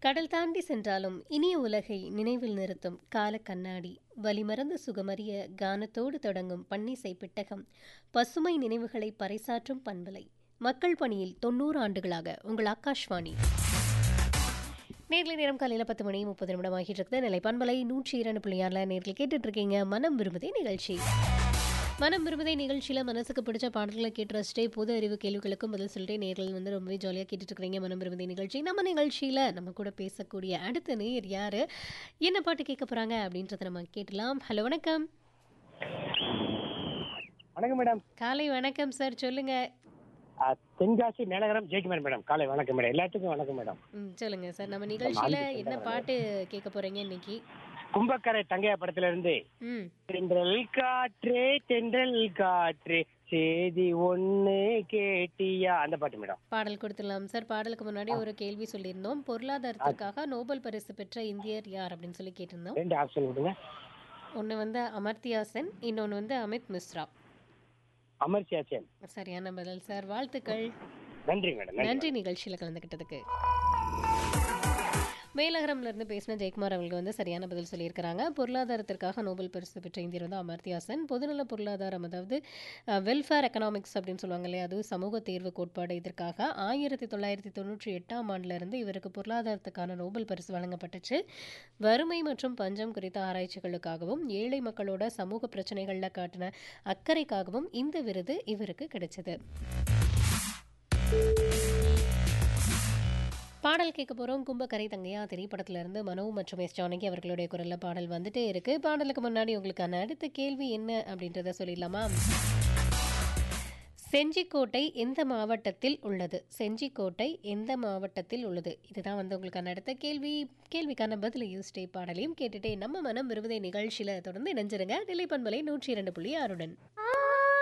கடல் தாண்டி சென்றாலும் இனிய உலகை நினைவில் நிறுத்தும் கால கண்ணாடி வலிமறந்து சுகமறிய கானத்தோடு தொடங்கும் பன்னிசை பெட்டகம் பசுமை நினைவுகளை பறைசாற்றும் பண்பலை மக்கள் பணியில் தொண்ணூறு ஆண்டுகளாக உங்கள் ஆகாஷ்வாணி நேர்களை நேரம் காலையில் பத்து மணி முப்பது நிமிடம் ஆகிட்டு இருக்குது நிலை பண்பலை நூற்றி இரண்டு புள்ளியாரில் நேரில் கேட்டுட்டு இருக்கீங்க மனம் விரும்புதே நிகழ்ச்சி மனம் விரும்புதை நிகழ்ச்சியில் மனசுக்கு பிடிச்ச பாடல்களை கேட்டு ரசிச்சிட்டே பொது அறிவு கேள்விகளுக்கும் பதில் சொல்லிட்டு நேர்கள் வந்து ரொம்பவே ஜாலியாக கேட்டுட்டு இருக்கிறீங்க மனம் விரும்புதை நிகழ்ச்சி நம்ம நிகழ்ச்சியில் நம்ம கூட பேசக்கூடிய அடுத்த நேர் யார் என்ன பாட்டு கேட்க போகிறாங்க அப்படின்றத நம்ம கேட்டலாம் ஹலோ வணக்கம் வணக்கம் மேடம் காலை வணக்கம் சார் சொல்லுங்க ஆ, தென்காசி மேலகரம் ஜெயிக்குமார் மேடம் காலை வணக்கம் மேடம் எல்லாத்துக்கும் வணக்கம் மேடம் ம் சொல்லுங்க சார் நம்ம நிகழ்ச்சியில் என்ன பாட்டு கேட்க போறீங்க இன்னைக்கு கும்பக்கரை தங்கையா படத்துல இருந்து ம் தென்றல் காற்றே தென்றல் காற்றே செய்தி ஒண்ணு கேட்டியா அந்த பாட்டு மேடம் பாடல் கொடுத்துடலாம் சார் பாடலுக்கு முன்னாடி ஒரு கேள்வி சொல்லியிருந்தோம் பொருளாதாரத்துக்காக நோபல் பரிசு பெற்ற இந்தியர் யார் அப்படின்னு சொல்லி கேட்டிருந்தோம் ரெண்டு ஆப்ஷன் விடுங்க ஒன்று வந்து அமர்த்தியா சென் இன்னொன்று வந்து அமித் மிஸ்ரா அமர்சியா சேன் சரியான பதில் சார் வாழ்த்துக்கள் நன்றி மேடம் நன்றி நன்றி நிகழ்ச்சியில் கலந்துக்கிட்டதுக்கு மேலகரம்ல இருந்து பேசின ஜெயக்குமார் அவர்கள் வந்து சரியான பதில் சொல்லியிருக்கிறாங்க பொருளாதாரத்திற்காக நோபல் பரிசு பெற்ற இந்தியர் வந்து அமர்த்தியா சென் பொதுநல பொருளாதாரம் அதாவது வெல்ஃபேர் எக்கனாமிக்ஸ் அப்படின்னு சொல்லுவாங்க இல்லையா அது சமூக தேர்வு கோட்பாடு இதற்காக ஆயிரத்தி தொள்ளாயிரத்தி தொண்ணூற்றி எட்டாம் ஆண்டுல இருந்து இவருக்கு பொருளாதாரத்துக்கான நோபல் பரிசு வழங்கப்பட்டுச்சு வறுமை மற்றும் பஞ்சம் குறித்த ஆராய்ச்சிகளுக்காகவும் ஏழை மக்களோட சமூக பிரச்சனைகளில் காட்டின அக்கறைக்காகவும் இந்த விருது இவருக்கு கிடைச்சது பாடல் கேட்க போகிறோம் கும்பக்கரை தங்கையா திரைப்படத்துல இருந்து மனோ மற்றும் எஸ் ஜானகி அவர்களுடைய குரல்ல பாடல் வந்துட்டே இருக்கு பாடலுக்கு முன்னாடி உங்களுக்கான அடுத்த கேள்வி என்ன அப்படின்றத சொல்லிடலாமா செஞ்சிக்கோட்டை எந்த மாவட்டத்தில் உள்ளது செஞ்சிக்கோட்டை எந்த மாவட்டத்தில் உள்ளது இதுதான் வந்து உங்களுக்கான அடுத்த கேள்வி கேள்விக்கான பதில் யூஸ்டே பாடலையும் கேட்டுட்டே நம்ம மனம் விரும்புதை நிகழ்ச்சியில் தொடர்ந்து இணைஞ்சிருங்க நிலைப்பண்பலை நூற்றி இரண்டு புள்ளி ஆறுடன் ஆ